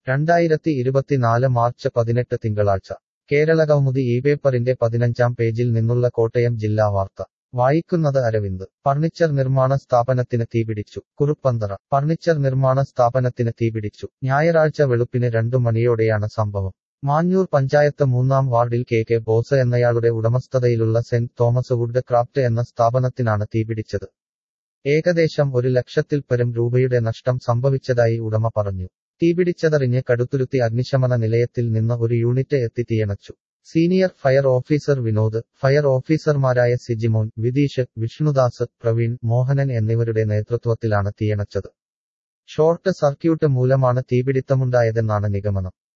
രണ്ടായിരത്തി ഇരുപത്തിനാല് മാർച്ച് പതിനെട്ട് തിങ്കളാഴ്ച കേരള കൗമുദി ഈ പേപ്പറിന്റെ പതിനഞ്ചാം പേജിൽ നിന്നുള്ള കോട്ടയം ജില്ലാ വാർത്ത വായിക്കുന്നത് അരവിന്ദ് ഫർണിച്ചർ നിർമ്മാണ സ്ഥാപനത്തിന് തീപിടിച്ചു കുറുപ്പന്തറ ഫർണിച്ചർ നിർമ്മാണ സ്ഥാപനത്തിന് തീപിടിച്ചു ഞായറാഴ്ച വെളുപ്പിന് രണ്ടു മണിയോടെയാണ് സംഭവം മാഞ്ഞൂർ പഞ്ചായത്ത് മൂന്നാം വാർഡിൽ കെ കെ ബോസ് എന്നയാളുടെ ഉടമസ്ഥതയിലുള്ള സെന്റ് തോമസ് വുഡ് ക്രാഫ്റ്റ് എന്ന സ്ഥാപനത്തിനാണ് തീപിടിച്ചത് ഏകദേശം ഒരു ലക്ഷത്തിൽ പരം രൂപയുടെ നഷ്ടം സംഭവിച്ചതായി ഉടമ പറഞ്ഞു തീപിടിച്ചതറിഞ്ഞ് കടുത്തുരുത്തി അഗ്നിശമന നിലയത്തിൽ നിന്ന് ഒരു യൂണിറ്റ് എത്തി തീയണച്ചു senior fire officer Vinod fire ഓഫീസർമാരായ സിജിമോൻ വിതീഷ് വിഷ്ണുദാസ് പ്രവീൺ മോഹനൻ എന്നിവരുടെ നേതൃത്വത്തിലാണ് തീയണച്ചത് ഷോർട്ട് സർക്യൂട്ട് മൂലമാണ് തീപിടിത്തമുണ്ടായതെന്നാണ് നിഗമനം